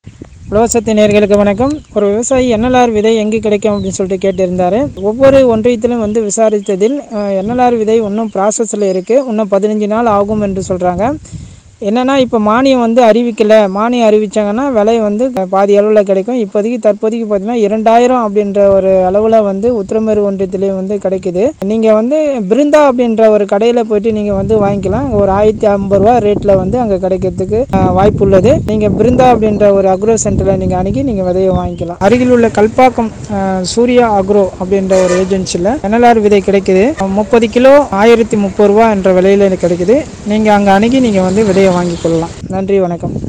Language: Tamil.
உலகசக்தி நேர்களுக்கு வணக்கம் ஒரு விவசாயி என்எல்ஆர் விதை எங்கே கிடைக்கும் அப்படின்னு சொல்லிட்டு கேட்டிருந்தாரு ஒவ்வொரு ஒன்றியத்திலும் வந்து விசாரித்ததில் என்எல்ஆர் விதை இன்னும் ப்ராசஸில் இருக்குது இன்னும் பதினஞ்சு நாள் ஆகும் என்று சொல்கிறாங்க என்னென்னா இப்போ மானியம் வந்து அறிவிக்கலை மானியம் அறிவிச்சாங்கன்னா விலை வந்து பாதி அளவில் கிடைக்கும் இப்போதைக்கு தற்போதைக்கு பார்த்தீங்கன்னா இரண்டாயிரம் அப்படின்ற ஒரு அளவில் வந்து உத்திரமேறு ஒன்றியத்திலே வந்து கிடைக்குது நீங்கள் வந்து பிருந்தா அப்படின்ற ஒரு கடையில் போயிட்டு நீங்கள் வந்து வாங்கிக்கலாம் ஒரு ஆயிரத்தி ஐம்பது ரூபா ரேட்டில் வந்து அங்கே கிடைக்கிறதுக்கு அஹ், வாய்ப்பு உள்ளது நீங்கள் பிருந்தா அப்படின்ற ஒரு அக்ரோ சென்டரில் நீங்கள் அணுகி நீங்கள் விதையை வாங்கிக்கலாம் அருகில் உள்ள கல்பாக்கம் அஹ், சூர்யா அக்ரோ அப்படின்ற ஒரு ஏஜென்சியில் என்எல்ஆர் விதை கிடைக்குது முப்பது கிலோ ஆயிரத்தி முப்பது ரூபா என்ற விலையில் கிடைக்குது நீங்கள் அங்கே அணுகி நீங்கள் வந்து விதையை வாங்கிக் கொள்ளலாம் நன்றி வணக்கம்